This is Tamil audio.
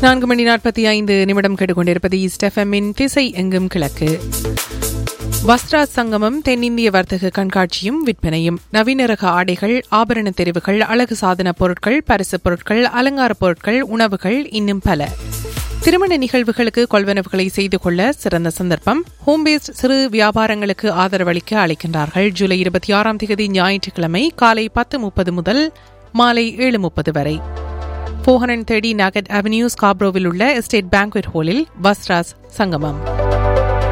நான்கு மணி நாற்பத்தி ஐந்து நிமிடம் கேட்டுக்கொண்டிருப்பது ஸ்டெஃபமின் திசை எங்கும் கிழக்கு வஸ்திரா சங்கமம் தென்னிந்திய வர்த்தக கண்காட்சியும் விற்பனையும் நவீன ரக ஆடைகள் ஆபரண தெரிவுகள் அழகு சாதன பொருட்கள் பரிசு பொருட்கள் அலங்கார பொருட்கள் உணவுகள் இன்னும் பல திருமண நிகழ்வுகளுக்கு கொள்வனவுகளை செய்து கொள்ள சிறந்த சந்தர்ப்பம் ஹோம் பேஸ்ட் சிறு வியாபாரங்களுக்கு ஆதரவளிக்க அழைக்கின்றார்கள் ஜூலை இருபத்தி ஆறாம் தேதி ஞாயிற்றுக்கிழமை காலை பத்து முப்பது முதல் மாலை ஏழு முப்பது வரை four hundred thirty Nugget Avenue ஸ்காப்ரோவில் உள்ள எஸ்டேட் பேங்க்வெட் ஹாலில் வஸ்ராஸ் சங்கமம்